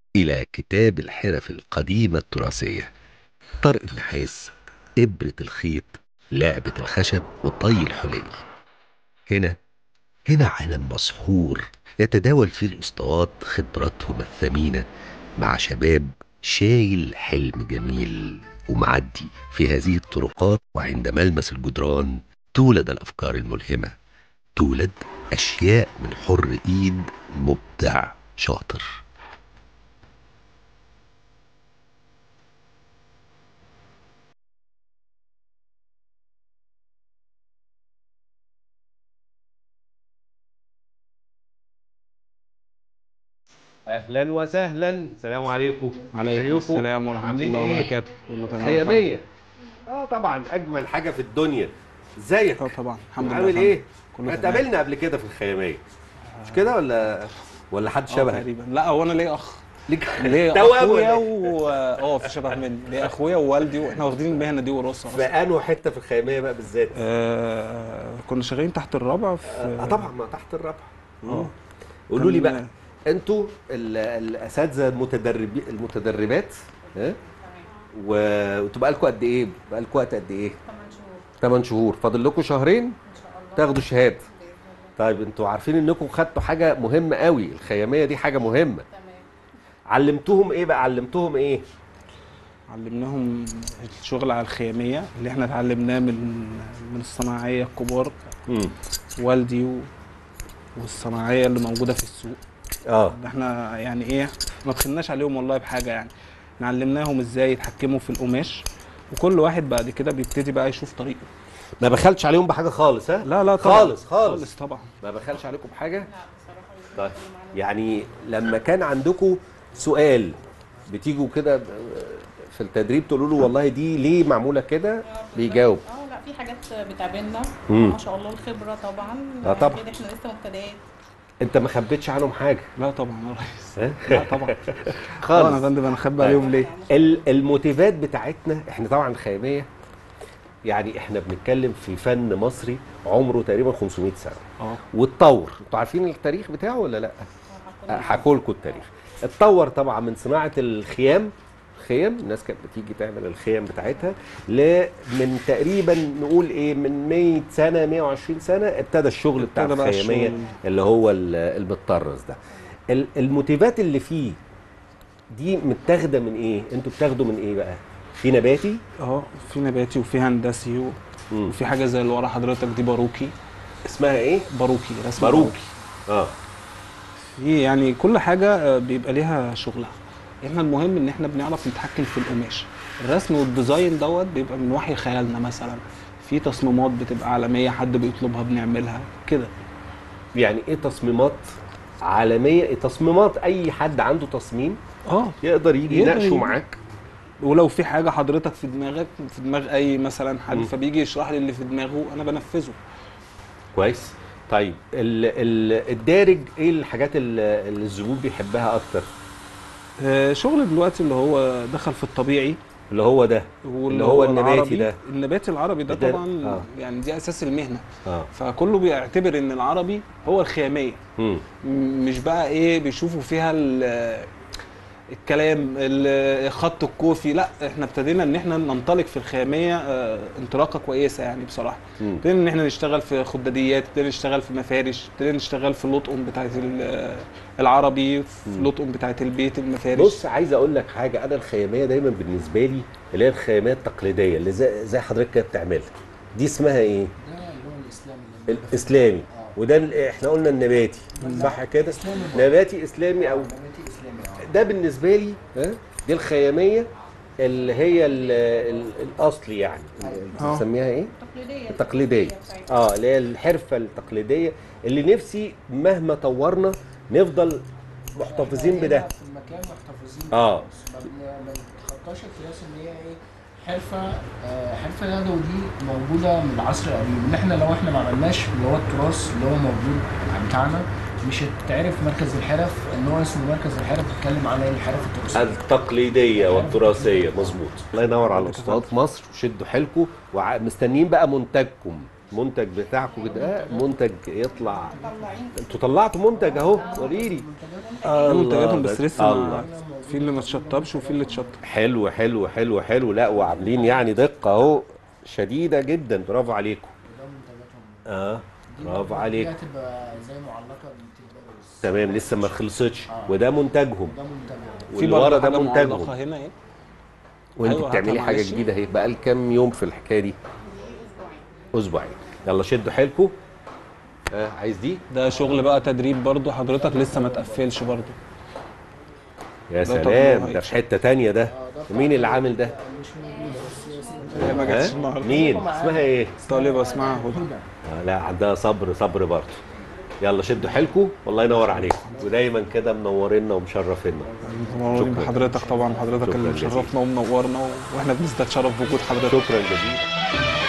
إلى كتاب الحرف القديمة التراثية طرق النحاس إبرة الخيط لعبة الخشب وطي الحلي هنا هنا عالم مسحور يتداول فيه الأسطوات خبراتهم الثمينة مع شباب شايل حلم جميل ومعدي في هذه الطرقات وعند ملمس الجدران تولد الأفكار الملهمة تولد أشياء من حر إيد مبدع شاطر اهلا وسهلا السلام عليكم عليكم ازيكم؟ السلام ورحمة عاملين الله إيه؟ وبركاته كله تمام خيامية اه طبعا اجمل حاجه في الدنيا ازيك اه طبعا الحمد لله عامل فندم. ايه كله احنا تمام. اتقابلنا قبل كده في الخياميه مش كده ولا ولا حد اه شبهك تقريبا لا هو انا ليا اخ ليك ليا توأم اخويا ولا إيه؟ و اه في شبه مني ليا اخويا ووالدي واحنا واخدين المهنه دي وراثه في اصلا انه حته في الخياميه بقى بالذات آه كنا شغالين تحت الرابع في اه طبعا ما تحت الربع اه قولوا لي كان- بقى انتوا ال- الاساتذه المتدربين المتدربات ها و- وانتوا بقى لكم قد ايه بقى لكم وقت قد ايه 8 شهور فاضل لكم شهرين تاخدوا شهاده طيب انتوا عارفين انكم خدتوا حاجه مهمه قوي الخياميه دي حاجه مهمه علمتوهم ايه بقى علمتوهم ايه علمناهم الشغل على الخياميه اللي احنا اتعلمناه من من الصناعيه الكبار امم والدي و... والصناعيه اللي موجوده في السوق اه ده احنا يعني ايه ما تخلناش عليهم والله بحاجه يعني إحنا علمناهم ازاي يتحكموا في القماش وكل واحد بعد كده بيبتدي بقى يشوف طريقه ما بخلش عليهم بحاجه خالص ها لا لا طبعا خالص خالص خالص طبعا ما بخلش عليكم بحاجه طيب يعني لما كان عندكم سؤال بتيجوا كده في التدريب تقولوا له والله دي ليه معموله كده بيجاوب اه لا في حاجات بتقابلنا مم. ما شاء الله الخبره طبعا آه طبعا. أكيد احنا لسه مبتدئات انت ما خبيتش عنهم حاجه لا طبعا يا ريس ها؟ لا طبعا طبعا يا خالص فندم انا اخبي عليهم ليه ال- الموتيفات بتاعتنا احنا طبعا خياميه يعني احنا بنتكلم في فن مصري عمره تقريبا 500 سنه اه واتطور انتوا عارفين التاريخ بتاعه ولا لا هحكوا لكم التاريخ اتطور طبعا من صناعه الخيام خيم الناس كانت بتيجي تعمل الخيم بتاعتها ل من تقريبا نقول ايه من 100 سنه 120 سنه ابتدى الشغل بتاع ابتدى بقى الخياميه الشغل. اللي هو ال- المتطرز ده ال- الموتيفات اللي فيه دي متاخده من ايه انتوا بتاخدوا من ايه بقى في نباتي اه في نباتي وفي هندسي و- مم. وفي حاجه زي اللي ورا حضرتك دي باروكي اسمها ايه باروكي رسم باروكي اه في يعني كل حاجه آه، بيبقى ليها شغلها احنا المهم ان احنا بنعرف نتحكم في القماش الرسم والديزاين دوت بيبقى من وحي خيالنا مثلا في تصميمات بتبقى عالميه حد بيطلبها بنعملها كده يعني ايه تصميمات عالميه إيه تصميمات اي حد عنده تصميم اه يقدر يجي يقدر يناقشه يجي. معاك ولو في حاجه حضرتك في دماغك في دماغ اي مثلا حد مم. فبيجي يشرح لي اللي في دماغه انا بنفذه كويس طيب ال ال الدارج ايه الحاجات ال- اللي الزبون بيحبها اكتر آه، شغل دلوقتي اللي هو دخل في الطبيعي اللي هو ده واللي اللي هو النباتي العربي. ده. النباتي العربي ده ده- طبعا آه. يعني دي اساس المهنه اه فكله بيعتبر ان العربي هو الخياميه مم. م- مش بقى ايه بيشوفوا فيها ال- الكلام ال- خط الكوفي لا احنا ابتدينا ان احنا ننطلق في الخياميه آه، انطلاقه كويسه يعني بصراحه مم. ابتدينا ان احنا نشتغل في خداديات ابتدينا نشتغل في مفارش ابتدينا نشتغل في اللطقم بتاعت ال- العربي في اللطقم بتاعت البيت المفارش بص عايز اقول لك حاجه انا الخياميه دايما بالنسبه لي اللي هي الخياميه التقليديه اللي زي, زي حضرتك كده بتعملها دي اسمها ايه ده اللي هو الاسلامي اللي الاسلامي وده ال- احنا قلنا النباتي صح كده إسلامي برضه. نباتي اسلامي او نباتي اسلامي اه ده بالنسبه لي ها دي الخياميه اللي هي ال ال الاصلي يعني آه. بنسميها ايه التقليديه التقليديه بتاعتنا. اه اللي هي الحرفه التقليديه اللي نفسي مهما طورنا نفضل محتفظين إحنا بده هنا في المكان محتفظين آه. بس ما بن- ما نتخطاش القياس ان هي ايه حرفه آه، حرفه يدوي دي موجوده من العصر القديم ان احنا لو احنا ما عملناش اللي هو التراث اللي هو موجود بتاعنا مش هتعرف مركز الحرف ان هو اسمه مركز الحرف بيتكلم على الحرف التراثيه التقليديه والتراثيه مظبوط الله ينور على الاستاذ في مصر وشدوا حيلكم ومستنيين بقى منتجكم المنتج بتاعكم ده منتج يطلع مطلعين انتوا طلعتوا منتج اهو وريلي آه منتجاتهم ده- بس لسه ما الله. في اللي ما اتشطبش وفي اللي اتشطب حلو حلو حلو حلو لا وعاملين يعني دقه اهو شديده جدا برافو عليكم وده منتجاتهم اه دي برافو بقى- عليك دي هتبقى زي معلقه بتبقى بس تمام لسه ما خلصتش وده منتجهم ده منتجهم في واللي برضه ورا ده حاجه معلقه منتجهم هنا اهي وانت أيوة، بتعملي هاتها حاجه معلش. جديده اهي بقى كام يوم في الحكايه دي اسبوعين يلا شدوا حيلكم آه عايز دي ده شغل بقى تدريب برضه حضرتك لسه ما تقفلش برضه يا طبعاً سلام هو ده في حته تانية ده مين اللي عامل ده مش موجوده بس ياسين هي ما جاتش ها؟ النهارده مين اسمها ايه طالبه اسمها هدى هدى آه لا عندها صبر صبر برضه يلا شدوا حيلكم والله ينور عليكم ودايما كده منورينا ومشرفينا منورين شكراً. بحضرتك طبعا حضرتك شكراً اللي جزيلاً. مشرفنا ومنورنا و- واحنا بنزداد شرف بوجود حضرتك شكرا جزيلا